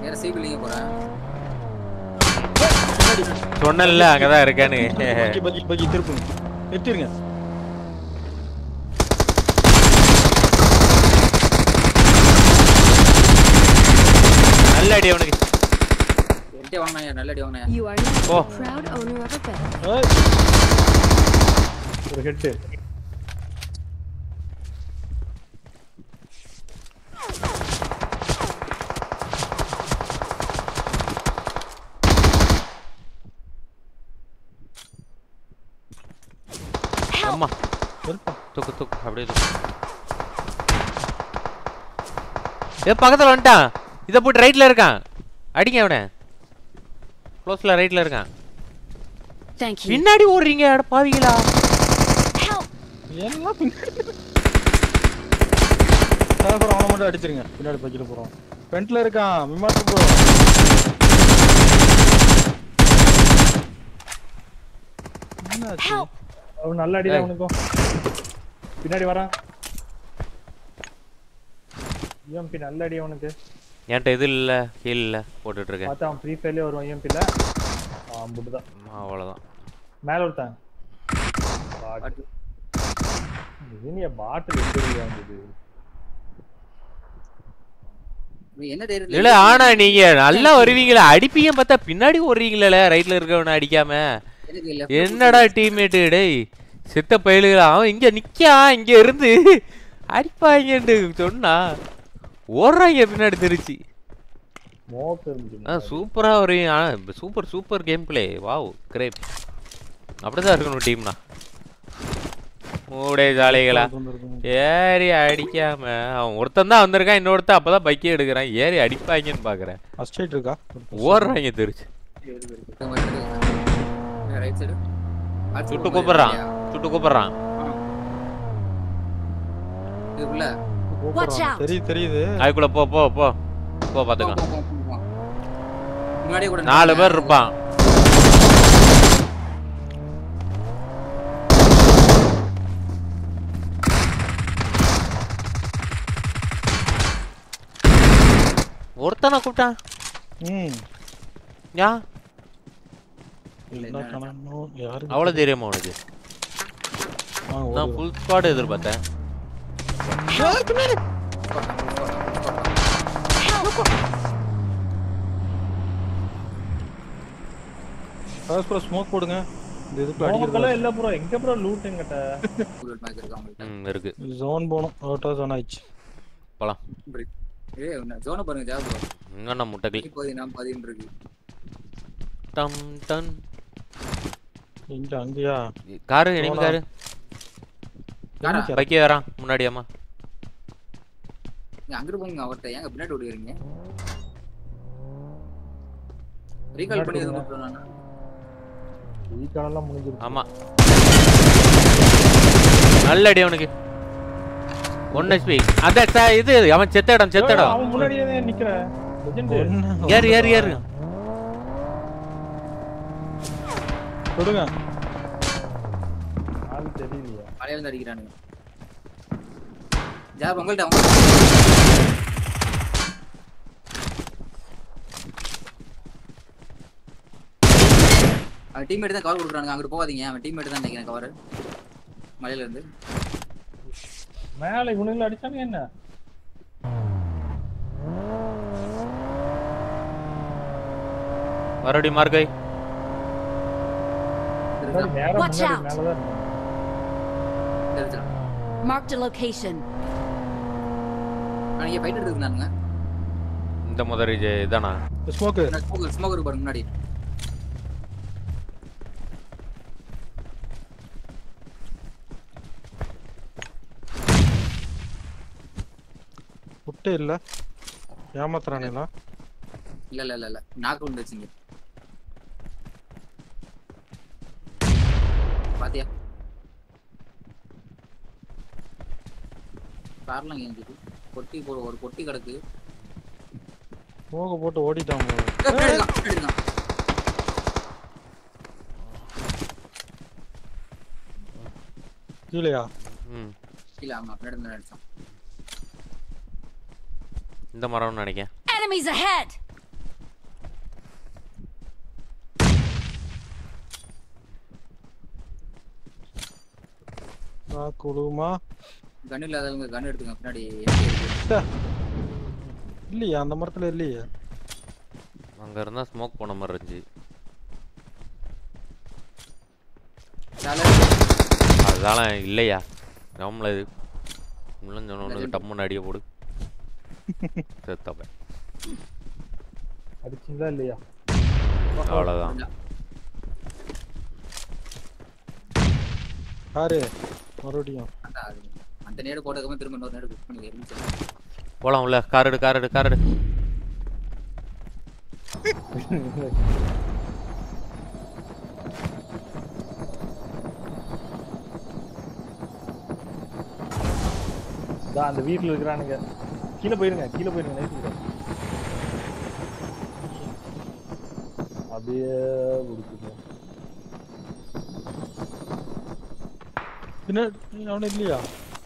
வேற சைக்கிளிங்க போறேன் சொன்னல அங்கதான் இருக்கேன்னு பக்கி பக்கி பக்கி திருப்புங்க நிறுத்திருங்க நல்ல அடி அவனுக்கு என்கிட்ட வாங்கினா நல்ல அடி வாங்கினா You are now Oh. the proud owner of a bed. ஏய். ஒரு ஹெட்டு அம்மா வெறுப்பா தூக்கு தூக்கு அப்படியே தூக்கு ஏ பக்கத்துல வந்துட்டான் இதை போட்டு ரைட்ல இருக்கான் அடிங்க அவனை க்ளோஸ்ல ரைட்ல இருக்கான் Thank you. பின்னாடி ஓடுறீங்க அட பாவிங்களா Help! எல்லாம் பின்னாடி சார் அவனை மட்டும் அடிச்சிருங்க பின்னாடி பக்கிட்டு போறோம் ஃப்ரண்ட்ல இருக்கான் விமானம் ப்ரோ Help! அவன் நல்ல அடி ஏய். அவனுக்கும் பின்னாடி வரான் EMP நல்ல அடி அவனுக்கு என்கிட்ட இது இல்ல ஹீல் இல்ல போட்டுட்டு இருக்கேன் பார்த்தா அவன் ஃப்ரீ ஃபயர்லயே வருவான் EMP ல அம்புட்டு தான் அவ்வளவுதான் மேல ஒருத்தன் பாட்டு இது பாட்டில் எப்படி வந்தது நீ என்ன தைரியத்துல இல்ல ஆனா நீங்க நல்லா வருவீங்களா அடிப்பீங்க பார்த்தா பின்னாடி ஓடுறீங்களே ரைட்ல இருக்கவன அடிக்காம எனக்கு left என்னடா டீம்மேட்டு டேய் செத்த பயலுகளா அவன் இங்க நிக்கா இங்க இருந்து அடிப்பாங்கன்னு சொன்னா ஓடுறாங்க பின்னாடி திருச்சி மோக்கு இருந்துச்சு ஆ சூப்பரா வருவீங்க ஆ super super game play wow great அப்படிதான் இருக்கணும் டீம்னா மூடே ஜாலிகளா இருந்திருக்கும். ஏறி அடிக்காம அவன் ஒருத்தன் தான் வந்திருக்கான் இன்னொருத்தன் அப்பதான் பைக்கே எடுக்கிறான் ஏறி அடிப்பாங்கன்னு பாக்குறேன் ஃபர்ஸ்ட் எய்ட் இருக்கா ஓடுறாங்க திருச்சி இருக்கு மாதிரி இருக்கு. ரைட் சைடு சுட்டு கூப்பிடுறான் சுட்டு கூப்பிடுறான் இதுக்குள்ள Watch out. தெரியுது தெரியுது அதுக்குள்ள போ போ போ போ பாத்துக்கலாம் போ, போ, போ, போ. முன்னாடியே கூட நாலு பேர் இருப்பான் ஒருத்தனை கூப்பிட்டான் ம் யா என்ன காணோம் யாரு அவ்வளவு தெரியுமா உனக்கு ஆ, நான் ஓடு. ஃபுல் ஸ்குவாட் எதிர்பார்த்தேன் ஃபர்ஸ்ட் ப்ரோ ஸ்மோக் போடுங்க இந்த இதுக்கு அடிக்கிறதெல்லாம் இல்ல ப்ரோ எங்க ப்ரோ லூட் எங்கட்ட bullet mark இருக்கு அவங்கள்ட்ட. ம் இருக்கு ஜோன் போணும் அவுட் ஆஃப் ஜோன் ஆயிடுச்சு போலாம் ஏய் உன்னை ஜோனை பாருங்க ஜாப் இன்னும் முட்டைகள் நீ பாதி நான் பாதின்னு இருக்கு டம் டன் இங்க அங்கயா காரு இனிமே காரு காரா பைக்கே வரான் முன்னாடி அம்மா நீ அங்கிட்டு போங்க அவர்கிட்ட ஏங்க பின்னாடி ஓடுகிறீங்க ரீகால் பண்ணி எதுவும் மட்டும் நான் வீக்கானெல்லாம் முடிஞ்சிருச்சு ஆமா நல்ல அடி அவனுக்கு ஒன் ஹெச்பி அதான் ச- இது அவன் செத்த இடம் செத்த இடம் அவன் முன்னாடியே தான் நிக்கிறேன் லெஜெண்ட் ஏறு ஏறு ஏறு கொடுங்க ஆள் தெரியலையா மலையில இருந்து அடிக்கிறானுங்க ஜாப் உங்கள்ட்ட அவங்க அவன் டீம்மேட் தான் கவர் கொடுக்குறானுங்க அங்கிட்டு போகாதீங்க அவன் டீம்மேட் தான் நினைக்கிறேன் கவர் மலையில இருந்து மேல இவனுங்களை அடிச்சாங்க என்ன மறுபடியும் மார்க்கை தெரிஞ்சுதான் நேரா Watch முன்னாடி out. மேலதான் இருந்தான் தெரிஞ்சுதான் Marked a location. நான் இங்கே ஃபைட் எடுத்துருந்தானுங்க இந்த முதல் இது இதானா ஸ்மோக்கு ஸ்மோக்கர் ஸ்மோக்கர் பாருங்க முன்னாடி புட்டே இல்ல ஏமாத்துறானுங்களா இல்ல இல்ல இல்ல இல்ல நாக்கு வந்துச்சுங்க பாத்தியா கார்லாம் எங்களுக்கு பொட்டி போட ஒரு பொட்டி கிடக்கு ஸ்மோக்க போட்டு ஓடிட்டான் போல. ஏய், பின்னாடி இருக்கான், பின்னாடி இருக்கான். கீழயா ம் கீழே ஆமா பின்னாடி இருந்து அடிச்சான் இந்த மரம்னு நினைக்கிறேன் Enemies ahead! ஆ குழுமா கன் இல்லாதவங்க கன் எடுத்துங்க பின்னாடி empty இருக்கு. இல்லையா அந்த மரத்துல இல்லையே அங்க இருந்தா ஸ்மோக் போன மாதிரி இருந்துச்சு மேல அதெல்லாம் இல்லையா நம்மள இது முள்ளன் சொன்னவனுக்கு டம்முன்னு அடிய போடு செத்தப்ப அடிச்சிங்களா இல்லையா அவ்வளோதான் யாரு மறுபடியும் அதான் அது. அந்த நேடு போட்டதுக்கு திரும்ப இன்னொரு நேடு புக் பண்ணி இருந்துச்சு போலாம் உள்ள கார் எடு கார் எடு கார் எடு இதான் அந்த வீட்டுல இருக்கிறானுங்க கீழே போயிருங்க கீழே போயிருங்க நைட் அப்படியே முடிச்சுக்கோ பின்னாடி அவனு இல்லையா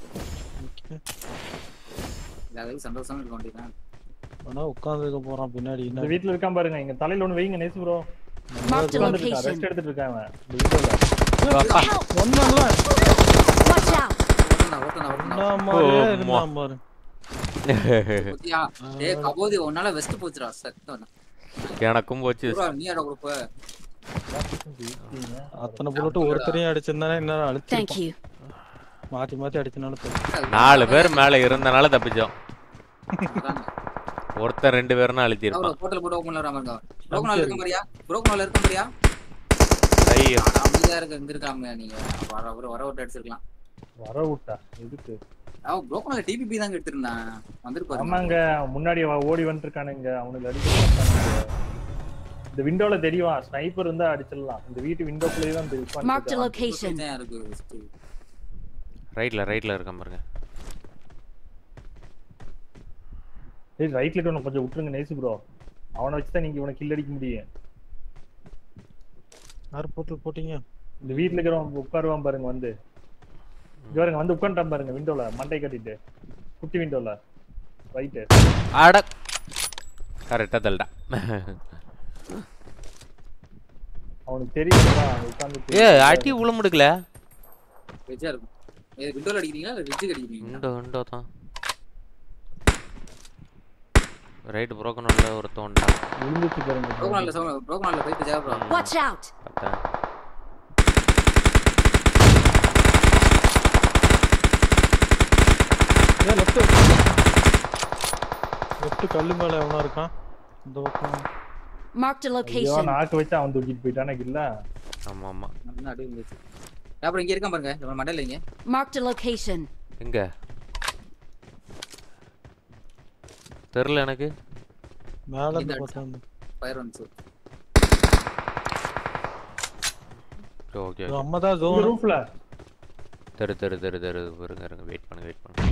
இல்லாதது சந்தோஷமா இருக்க வேண்டியதான் ஆனா உட்காந்துருக்க போறான் பின்னாடி இந்த என்ன வீட்ல இருக்கான் பாருங்க இங்க தலையில ஒண்ணு வைங்க நேசு ப்ரோ Marked a உட்கார்ந்துட்டு இருக்கான் location. ரெஸ்ட் எடுத்துட்டு இருக்கான் அவன் இந்த வீட்டுல அப்பா. Help! ஒண்ணுல்ல Watch out! ஓட்டுனா ஓட்டுனா ஓட்டுனா என்ன மாதிரியே ஓ, இருந்தான் பாரு புத்தியா ஏய் கபோதி உன்னால வெஸ்ட் போச்சுடா சத்தம் எனக்கும் போச்சு பூரா நீ அட கொடுப்ப அத்தனை புல்லட்டு ஒருத்தரையும் அடிச்சிருந்தானே என்ன Thank அழிச்சிருப்பான் you. மாத்தி மாத்தி அடிச்சனால தப்பு. நாலு பேர் மேல இருந்தனால தப்பிச்சோம் ஒருத்தர் ரெண்டு பேர்னா அழுத்திருப்பான் போட்டல் போட்டு ஓபன் பண்ணலாமா புரோக்கனால இருக்க மாதிரியா புரோக்கனால இருக்க மாதிரியா ஐயோ அமைதியா இருக்க இங்க இருக்காங்க நீங்க வர வர வர விட்டு அடிச்சிருக்கலாம் வர விட்டா எதுக்கு அவன் புரோக்கனால டிபிபி தாங்க எடுத்திருந்தான் வந்திருப்பாரு ஆமாங்க அவன் முன்னாடி அவன் ஓடி வந்துட்டு இருக்கானுங்க அவனுக்கு அடிக்க மாட்டானுங்க. இந்த விண்டோல தெரியும் ஸ்னைப்பர் இருந்தா அடிச்சிடலாம் இந்த வீட்டு விண்டோக்குள்ளேயே தான் தெரியும் Marked a உட்கார்ந்துட்டு location. தான் இருக்கு west. ரைட்ல ரைட்ல இருக்கான் பாருங்க ஏய் ரைட்ல இருக்கவன கொஞ்சம் விட்டுருங்க நேசு ப்ரோ அவனை வச்சு தான் நீங்க இவனை கில் அடிக்க முடியும் யாரு போட்டு போட்டீங்க இந்த வீட்ல இருக்கிறவன் உட்காருவான் பாருங்க வந்து இங்க பாருங்க வந்து உட்காந்துட்டான் பாருங்க விண்டோல மண்டை கட்டிட்டு குட்டி விண்டோல ரைட்டு அட கரெக்டா தள்ளிட்டான் அவனுக்கு தெரியும் உட்காந்து ஏ அடி உள்ள முடுக்கல வெஜ்ஜா இருக்கும் ஏ விண்டோல அடிக்கிறீங்களா இல்ல வெஜ்ஜுக்கு அடிக்கிறீங்களா இண்டோ இண்டோ தான் ரைட் புரோக்கன் உள்ள ஒருத்தன் வந்துட்டான் விழுந்துச்சு பாருங்க புரோக்கனால புரோக்கனால போயிட்டு ஜெயா ப்ரோ Watch out! பார்த்தேன் ஏ லெஃப்ட் லெஃப்ட் கல்லு மேல எவனா இருக்கான் இந்த பக்கம் Marked a ஐயோ location. நாக்கு வச்சு அவன் தூக்கிட்டு போயிட்டானே இல்ல ஆமா ஆமா நல்லா அடி இருந்துச்சு அப்புறம் இங்க இருக்கான் பாருங்க நம்ம மண்டல இங்க Marked a location. எங்க தெரில எனக்கு மேல இந்த இருந்து பார்த்தா வந்து ஃபயர் வந்துச்சு ஓகே இது அம்மா தான் இந்த ஜோன் ரூஃப்ல தெரு தெரு தெரு தெரு இருங்க இருங்க வெயிட் பண்ணுங்க வெயிட் பண்ணுங்க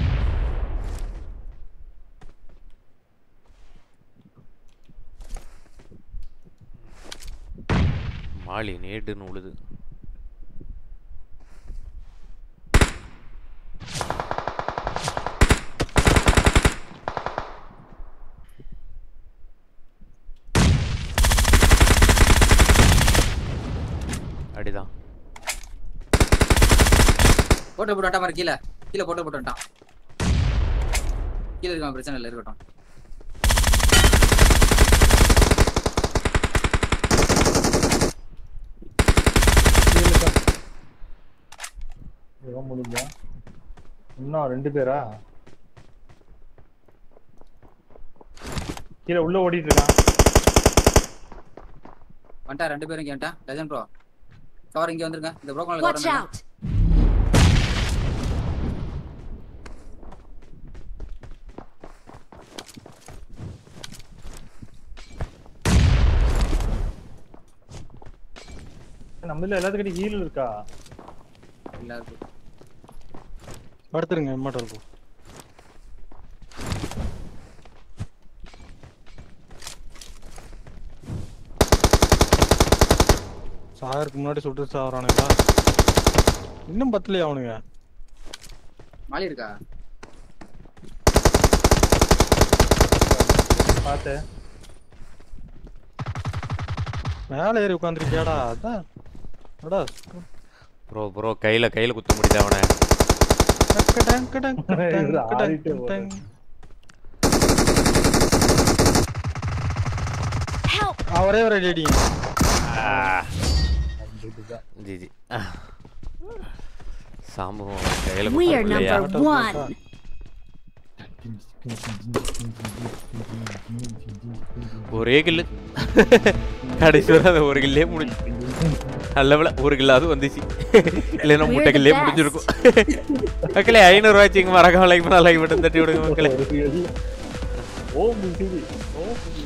மாலி நேடுன்னு உழுது அடிதான் போட்டோ போட்டு வந்துட்டான் பாரு கீழே கீழே போட்டோ போட்டு வந்துட்டான் கீழே இருக்கான் பிரச்சனை இல்லை இருக்கட்டும் இவன் முடிஞ்சா இன்னும் ரெண்டு பேரா கீழே உள்ள ஓடிட்டு இருக்கான் வந்துட்டா ரெண்டு பேரும் இங்க வந்துட்டா லெஜன் ப்ரோ கவர் இங்க வந்துருங்க இந்த புரோக்கனால Watch கவர் out! நம்மள எல்லாத்துக்கிட்ட ஹீல் இருக்கா எல்லாருக்கும் படுத்துருங்க எம்மாட்ட இருக்கும் சாகருக்கு முன்னாடி சுட்டு சாகுறானுங்களா இன்னும் பத்தலையா அவனுங்க மாலி இருக்கா பார்த்து மேலே ஏறி உட்காந்துருக்கியாடா அதான் அடா ப்ரோ ப்ரோ கையில கையில குத்த முடியுது அவனை டக்கு டக்கு டக்கு இவரு டக்கு ஆடிட்டே டக்கு போறாரு. டக்கு. Help! ஆ, ஒரே ஒரு அடி அடிங்க ஜிஜி சாம்பவம் கையில We are கொடுக்கலையா? number one. ஒரே கில்லு கடைசி வரை அந்த ஒரு கில்லே முடிஞ்சு நல்ல வேளை ஒரு கில்லாவது வந்துச்சு இல்லைன்னா முட்டை கில்லே முடிஞ்சிருக்கும் மக்களே ஐநூறு ரூபாய்ச்சிங்க மறக்காம லைக் பண்ணா லைக் மட்டும் தட்டி விடுங்க மக்களே ஓ முசிறி ஓ முசிறி